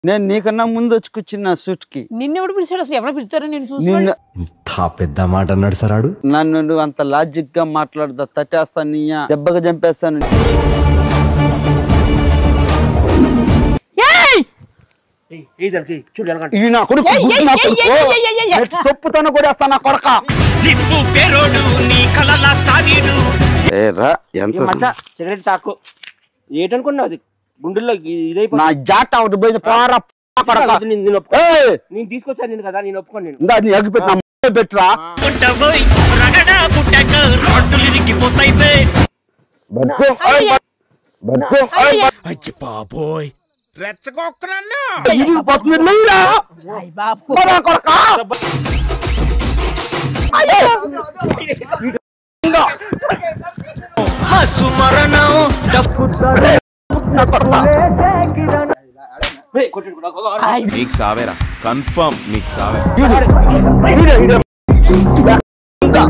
నేను నీకన్నా ముందు వచ్చి కూర్చున్నా సూట్ కి నిన్నెవడు పిలిచాడు అసలు ఎవరు పిలుతారో నేను చూసి నిన్ను ఇంత పెద్ద మాట అన్నాడు సరాడు నన్ను నువ్వు అంత లాజిక్ గా మాట్లాడదా తట్టేస్తాను నీ దెబ్బగా చంపేస్తాను చూడు ఎలాగంటే ఈ నా కొడుకు ఏయ్, గుడ్డు ఏయ్, నా ఏయ్, కొడుకు. ఏయ్, ఏయ్, ఏయ్, ఏయ్, ఏయ్. నెట్ సొప్పుతోనే కొడేస్తాను నా కొడక నిప్పు పెరోడు నీ కలల స్టారీడు ఏ రా ఎంత మచ్చ సిగరెట్ తాకు ఏటనుకున్నావు అది గుండెల్లో నా ఇదైపోతుంది జాట ఒకటి పోయింది పోరా కొడక నేను నేను ఒప్పుకో ఏయ్, నేను తీసుకొచ్చాను నేను కదా నేను ఒప్పుకోను నేను ఇందా నీ ఎగ్గి పెట్టిన మ- పెట్టురా పుట్టబోయ్ రగడ పుట్టక రోడ్డులు ఇరిగిపోతాయి బే బతుకు, ఏయ్, బతుకు, ఏయ్, బతుకు. అచ్చి బాబోయ్ రెచ్చగొక్కనన్నా ఇరిగిపోతుంది, లేరా? అయ్ బాబు పోరా కొడక. ఇందా, సుమరణం నా కొడక. నీకు సావేరా కన్ఫర్మ్ నీకు సావే ఈడు, ఈడు, ఈడు. ఇంకా.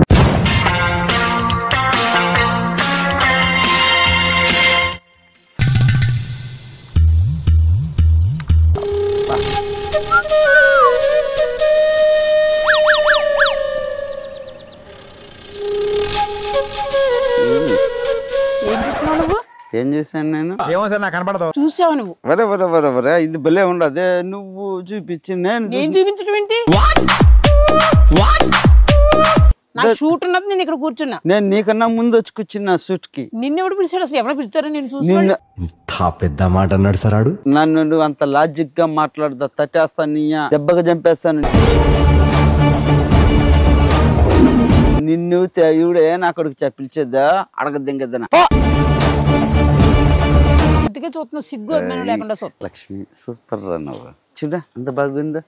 ఏం చెప్తున్నావు నువ్వు ఏం చేశాను నేను ఏమో సార్ నాకు కనపడదు చూసావు నువ్వు వరే వరే వరే వరే ఇది భలే ఉండదే నువ్వు చూపించి నేను నేను చూసి- చూపించడం ఏంటి నాకు షూట్ ఉన్నది నేను ఇక్కడ కూర్చున్నా నేను నీకన్నా ముందు వచ్చి కూర్చున్నా సూట్ కి నిన్నెవడు పిలిచాడు అసలు ఎవరు పిలుతారో నేను చూసి నిన్ను ఇంత పెద్ద మాట అన్నాడు సరాడు నన్ను నువ్వు అంత లాజిక్ గా మాట్లాడదా తట్టేస్తాను నీ దెబ్బగా చంపేస్తాను నిన్ను ఇవిడే నా కొడుకు చెప్ప- పిలిచేద్దా అడగద్దింగద్దన అందుకే చూస్తున్నా సిగ్గు అభిమానం లేకుండా చూస్తున్నా లక్ష్మి సూపర్ రా నువ్వు చూడ అంత బాగుందా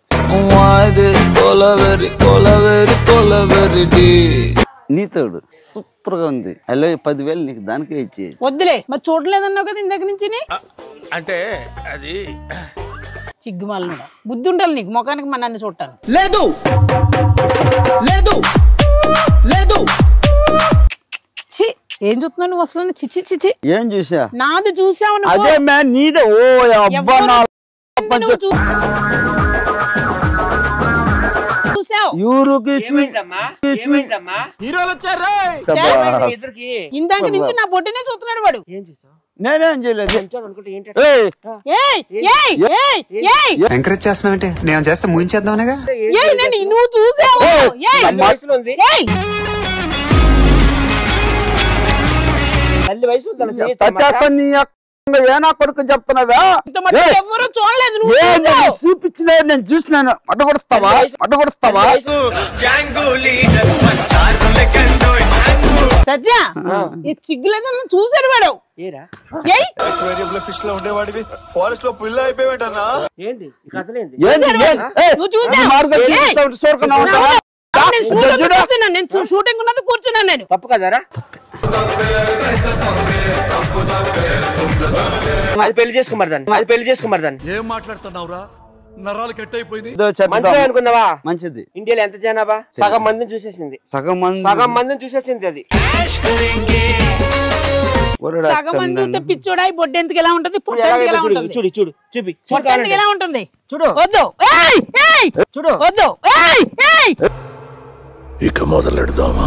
నీతోడు సూపర్ గా ఉంది హలో పదివేలు నీకు దానికే ఇచ్చి వద్దులే మరి చూడలేదన్నావు కదా ఇందాక నుంచి అంటే అది సిగ్గుమాలను బుద్ధి ఉండాలి నీకు ముఖానికి మా నన్ను చూడటాను లేదు లేదు లేదు ఛీ ఏం చూస్తున్నావు నువ్వు అసలు చిచి చిచి ఏం చూసా నాది చూసావు నువ్వు అదే మ్యా నీదే ఓ అబ్బా ఎవరు నా నువ్వు చూ- చూసావు యూరుకి చూ- ఏమైందమ్మా ఏమైందమ్మా అబ్బా. ఇద్దరికి ఇందాక నుంచి నా బొట్టునే చూస్తున్నాడు వాడు ఏం చేసావు నేనేం చేయలేదు అనుకుంటే ఏంటి ఏయ్, ఏయ్ ఏయ్ ఏయ్ ఏయ్ ఎంకరేజ్ చేస్తున్నావంటే నేను చేస్తే ముగించేద్దామనేగా ఏయ్ నేను నువ్వు చూసావు ఏయ్ తల్లి వయసులో ఉంది ఏయ్ తల్లి వయసు ఉంది అలా చేయొచ్చా మచ్చా? తట్టేస్తాను నీ అక్క ఏ నా కొడుకు చెప్తున్నావా ఇంత మట్టి ఏయ్, ఎవరు చూడలేదు నువ్వు ఏ నేను చూసావు చూపించిన నేను చూసినాను అడ్డగొడుస్తావా అడ్డగొడుస్తావా వయసు గ్యాంగు లీడర్ చారుల కండోయ్ మ్యాంగు సత్య ఈ చిగ్గులేదని చూసాడు వాడు ఏరా ఏయ్ ఫిష్ లో ఉండేవాడివి ఫారెస్ట్ లో పుల్ల అయిపోయాడన్నా ఏంది ఈ కథలేంది ఏంది? చూసాడు ఏయ్, వాడు. ఏయ్, నువ్వు చూసావు. ఈ మార్గం ఏయ్, చూపిస్తా ఉంటే చూడకుండా ఉంటావా? నేను షూటింగ్ చూడు. కూర్చున్నాను నేను చూ- షూటింగ్ ఉన్నది కూర్చున్నాను నేను తప్పు కదరా అది పెళ్లి చేసుకోమరి దాన్ని అది పెళ్లి చేసుకోమరి దాన్ని ఏం మాట్లాడుతున్నావురా నరాలు కట్ అయిపోయింది ఏదో చెప్దాం. మంచిదే అనుకున్నావా మంచిది ఇండియాలో ఎంత జనాభా సగం మందిని చూసేసింది సగం మంది సగం మందిని చూసేసింది అది ఊరుడా సగం మంది చూస్తే అక్కర్లేదు. పిచ్చోడా ఈ బొడ్డు ఎందుకు ఎలా ఉంటది చూడు పుట్ట ఎందుకు ఎలాగైతే ఎలా చూడు ఉంటుంది చూడు చూడు చూపి పుట్ట ఎందుకు ఎలా ఉంటుంది చూడు వద్దు ఏయ్ ఏయ్ చూడు వద్దు ఏయ్ ఏయ్ ఇక మొదలెడదామా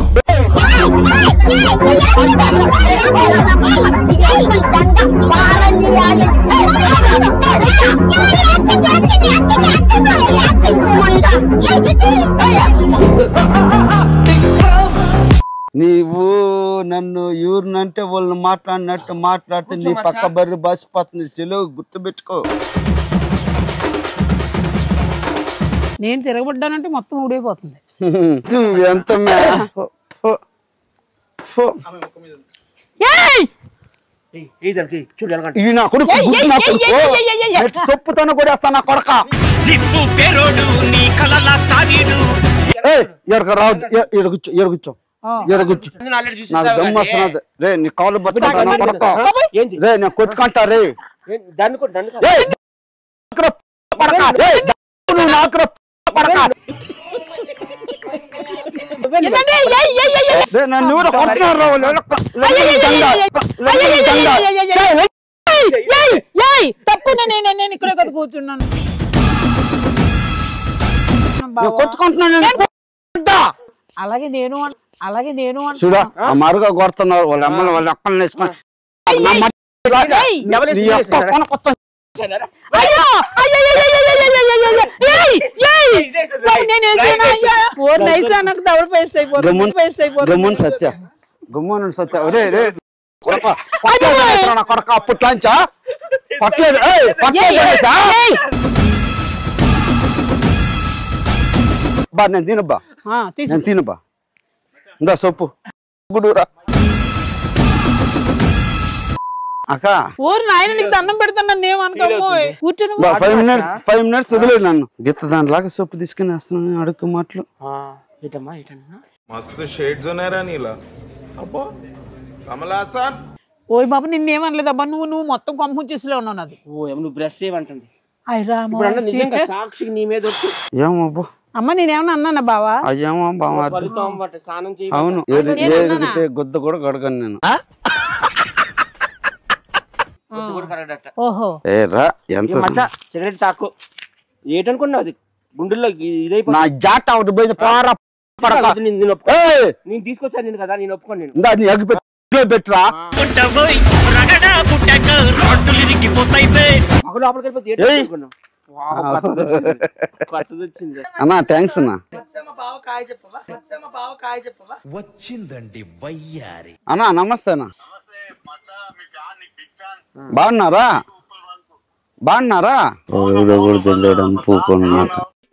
నీవు నన్ను ఎవరినంటే వాళ్ళని మాట్లాడినట్టు మాట్లాడితే నీ పక్క బర్రె బసిపోతుంది సెలవు గుర్తుపెట్టుకో నేను తిరగబడ్డానంటే మొత్తం ఊడిపోతుంది నువ్వు ఎంత మే- ఫో, ఫో. ఏయ్ ఈ దానికి చూడు ఎలాగంటే ఈ నా కొడుకు ఏయ్, గుడ్డు ఏయ్, నా ఏయ్, కొడుకు. ఏయ్, ఏయ్, ఏయ్, ఏయ్. నెట్ సొప్పుతోనే కొడేస్తా నా కొడక నిప్పు పెరోడు నీ కలల స్టారీడు ఎడక రావద్దు ఎడగుచ్చు ఎడగుచ్చు ఆ. ఎడగుచ్చు ఆల్రెడీ నాకు చూసేసావు దమ్ము వస్తున్నది రే నీ కాళ్ళు బతుకుతా నా కొడక ఏంది రే నేను కొట్టుకుంటా రే ఏం- దాన్ని కూడా నన్ను కాదు. ఏయ్, నాకురా పడక. ఏయ్, నువ్వు నాకురా పడక. ఏంటంటే? ఏయ్, ఏయ్, ఏయ్, ఏయ్. రే, నన్ను ఎవరో కొడుతున్నారు రా వాళ్ళు. ఎవరో- ఏయ్, ఏయ్, ఏయ్, దండ. ఏయ్, ఏయ్, దండ. ఏయ్, ఏయ్, ఏయ్, ఏయ్, ఏయ్, ఏయ్. ఏయ్, ఏయ్, ఏయ్, ఏయ్, తప్పు నేను నేను- నేను ఇక్కడే కదా కూర్చున్నాను బావా. కొట్టుకుంటున్నాను నేను. కొట్టా. అలాగే నేను అన్- అలాగే నేను అన్- చూడా ఆ మరుగా కొడుతున్నారు వాళ్ళ అమ్మని వాళ్ళ అక్కని వేసుకొని నా మట్టి లాగా. ఏయ్, ఎవరు నీ వేసుకున్నారు? అక్క కొనుక్కొస్తా. అయ్యో, అయ్యో, అయ్యో, అయ్యో, అయ్యో, అయ్యో, అయ్యో, అయ్యో, ఏయ్, ఏయ్, మరి నేను వేసానా? అయ్యా. ఓ నైసా నాకు దవడ పేస్ట్ అయిపోతుంది గమ్మున పేస్ట్ అయిపోతుంది గమ్మున సత్య గమ్మున సత్య రే రే కొడక కొట్టలేదు అంటారా నా కొడక అప్పట్లాంచా పట్టలేదు ఏయ్, పట్టలేదు ఏయ్, అనేసా? ఏయ్. బా నేను తినబ్బా ఆ, తీసు నేను తినబ్బా ఇందా సొప్పు గుడురా అక్క ఊరు నాయన నీకు దండం పెడతాను నన్ను ఏమనుకోమో కూర్చొని బా ఫైవ్ మినిట్స్ ఫైవ్ మినిట్స్ వదిలేదు నన్ను గిత్త దానిలాగా సొప్పు తీసుకుని వేస్తున్నాను అడుగు మాటలు ఆ, ఏటమ్మా ఏటన్నా मस्त शेड्स ఉన్నారా నీలా అబ్బో కమలాసన్ ఓయ్ బాబు నిన్నేమనలేదు అబ్బా నువ్వు నువ్వు మొత్తం కొంపూచేసిలో ఉన్నావు నాది ఓ ఏమో నువ్వు బ్రష్ చేయమంటుంది అయ్య రామ ఇప్పుడు అన్న నిజంగా సాక్షికి నీ మీద ఒట్టు ఏమబ్బో అమ్మ నేనేమన్నా అన్నానా బావా అయ్యేమో బాగా పలుతో అమ్మట స్నానం చేయి అవును ఏది ఏదిగితే గుద్ద కూడా గడగను నేను కొంచెం కూడా కరగడట ఓహో ఏ రా ఎంత ఏ మచ్చ సిగరెట్ తాకు ఏటనుకున్నావు అది గుండెల్లో ఇ- ఇదైపోతుంది నా జాట ఒకటి పోయింది పారా పడక కాదు, నేను నేను ఒప్పుకో ఏయ్ నేను తీసుకొచ్చాను నేను కదా నేను ఒప్పుకోను నేను ఇందా నీ అగ్గి పెట్టి పెట్టురా పుట్టబోయ్ రగడ పుట్టక రోడ్డులు ఇరిగిపోతాయి బే పగలు లోపలికి వెళ్ళిపోతే ఏట ఏయ్. అనుకున్నావు వావ్, కొత్తది వచ్చింది. కొత్తది వచ్చింది అన్నా థ్యాంక్స్ అన్నా అన్నా నమస్తే అన్నా బాగున్నారా బాగున్నారా కూడా తెలియడం పూకున్నమాట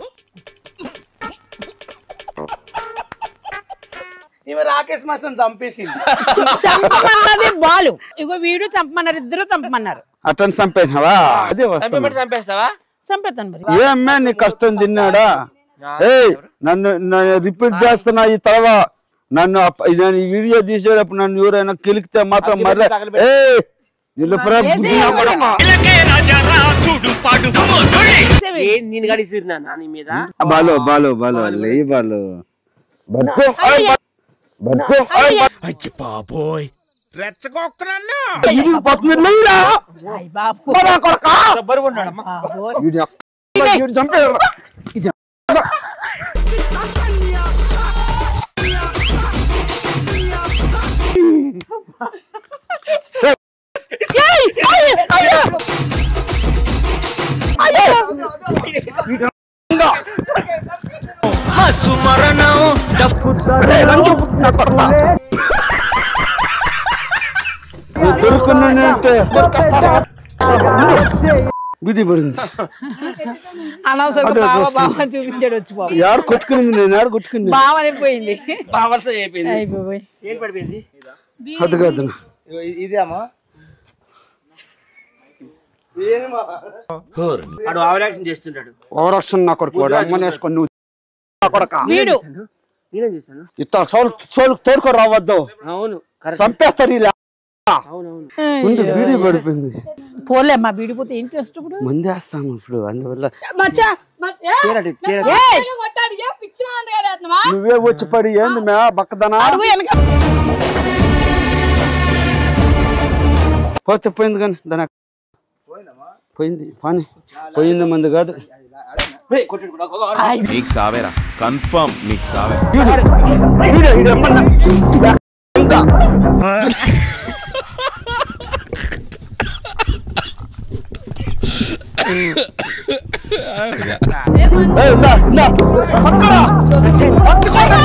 రాకేష్ మాస్టర్ చంపేసింది చంపమన్నది బాలు ఇగో వీడు చంపమన్నారు ఇద్దరు చంపమన్నారు అటెండ్ చంపేసినావా అదే వస్తున్నా చంపేస్తావా చంపేస్తాను మరి ఏమ్మే నీ కష్టం తిన్నాడా ఏయ్ నన్ను నన్ను రిపీట్ చేస్తున్నా ఈ తలవా నన్ను అప్ప- నేను ఈ వీడియో తీసేటప్పుడు నన్ను ఎవరైనా కిలికితే మాత్రం మర్రే ఏ నిలుపురా బుద్ధి నా కొడకా. ఇలకే రాజా రాజుడు పాడు మొదటి ఏ నేను గడిసిరినా నా నీ మీద బాలు బాలు బాలు లే బాలు బతుకు ఓయ్ బ- బతుకు ఓయ్ బ- అయ్యి బాబోయ్ రెచ్చగొక్కనన్నా ఇది పక్కన లేరా అయ్ బాబు బడా కొడకా బరువు ఉన్నాడమ్మా బాబోయ్. వీడి అక్క- వీడు చంపేయరా. ఇది ఏయ్, ఏయ్, అయ్యో. అయ్యో. హసు మరణం డప్పు ఏయ్, రంజు నా కొడకా. నువ్వు దొరుకున్నానంటే విధి పడింది అనవసరంగా అదే బావ చూస్తున్నా. బావ చూపించాడు వచ్చి బాబు యారు కొట్టుకునింది నేను యారు కొట్టుకుని బావ అయిపోయింది బావర్స అయిపోయింది అయిపోయి ఏం పడిపోయింది అది కాదు వాడు ఓవర్ యాక్టింగ్ చేస్తుంటాడు ఓవరాక్షన్ నా కొడుకు వాడు అమ్మని వేసుకొని నువ్వు నా కొడక వీడు నేనేం చేస్తాను ఇట్లా సోలు సోలు తోడుకో రావద్దు అవును కరెక్ట్ చంపేస్తారు ఇలా అవునవును ముందు వీడియో పడిపోయింది పోలే మా వీడిపోతే ఏంటి నెక్స్ట్ ఇప్పుడు ముందు వేస్తాము ఇప్పుడు అందువల్ల మచ్చా చీరటి చీర ఏయ్, నువ్వే వచ్చి పడి ఏంది మే బక్కదనా అడుగు వెనక పోతే పోయింది కానీ దాని పోయింది పని పోయింది మంది కాదు నీకు సావేరా కన్ఫర్మ్ నీకు సావే వీడు, వీడు ఎమ్మన్నా. ఇంకా. ఏయ్, ఇందా, ఇందా. పట్టుకోరా. పట్టుకోరా.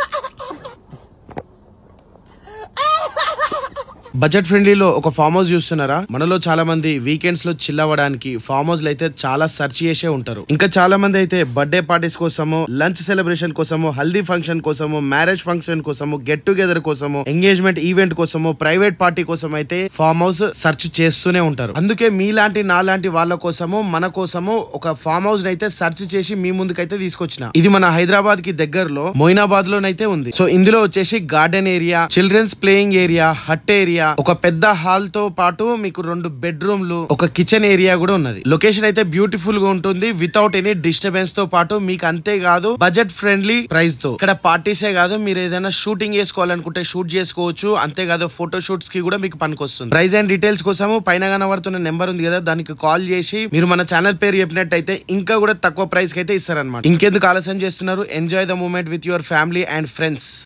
బడ్జెట్ ఫ్రెండ్లీలో ఒక ఫామ్ హౌస్ చూస్తున్నారా మనలో చాలా మంది వీకెండ్స్ లో చిల్ అవ్వడానికి ఫామ్ హౌస్ లో అయితే చాలా సెర్చ్ చేసే ఉంటారు ఇంకా చాలా మంది అయితే బర్త్డే పార్టీస్ కోసము లంచ్ సెలబ్రేషన్ కోసము హల్దీ ఫంక్షన్ కోసము మ్యారేజ్ ఫంక్షన్ కోసము గెట్ టుగెదర్ కోసము ఎంగేజ్మెంట్ ఈవెంట్ కోసము ప్రైవేట్ పార్టీ కోసం అయితే ఫామ్ హౌస్ సెర్చ్ చేస్తూనే ఉంటారు అందుకే మీలాంటి నాలాంటి వాళ్ళ కోసము మన కోసము ఒక ఫామ్ హౌస్ అయితే సెర్చ్ చేసి మీ ముందుకైతే తీసుకొచ్చిన ఇది మన హైదరాబాద్ కి దగ్గరలో మొయినాబాద్ లోనైతే ఉంది సో ఇందులో వచ్చేసి garden area children's playing area hut area area ఒక పెద్ద హాల్ తో పాటు మీకు రెండు బెడ్రూమ్లు ఒక కిచెన్ ఏరియా కూడా ఉన్నది లొకేషన్ అయితే బ్యూటిఫుల్ గా ఉంటుంది వితౌట్ ఎనీ డిస్టర్బెన్స్ తో పాటు మీకు అంతే కాదు బడ్జెట్ ఫ్రెండ్లీ ప్రైస్ తో ఇక్కడ పార్టీసే కాదు మీరు ఏదైనా షూటింగ్ చేసుకోవాలనుకుంటే షూట్ చేసుకోవచ్చు అంతేకాదు ఫోటో షూట్స్ కి కూడా మీకు పనికొస్తుంది ప్రైస్ అండ్ డీటెయిల్స్ కోసము పైన కనబడుతున్న నెంబర్ ఉంది కదా దానికి కాల్ చేసి మీరు మన ఛానల్ పేరు చెప్పినట్టయితే ఇంకా కూడా తక్కువ ప్రైస్ కి అయితే ఇస్తారనమాట ఇంకెందుకు ఆలస్యం చేస్తున్నారు enjoy the moment with your family and friends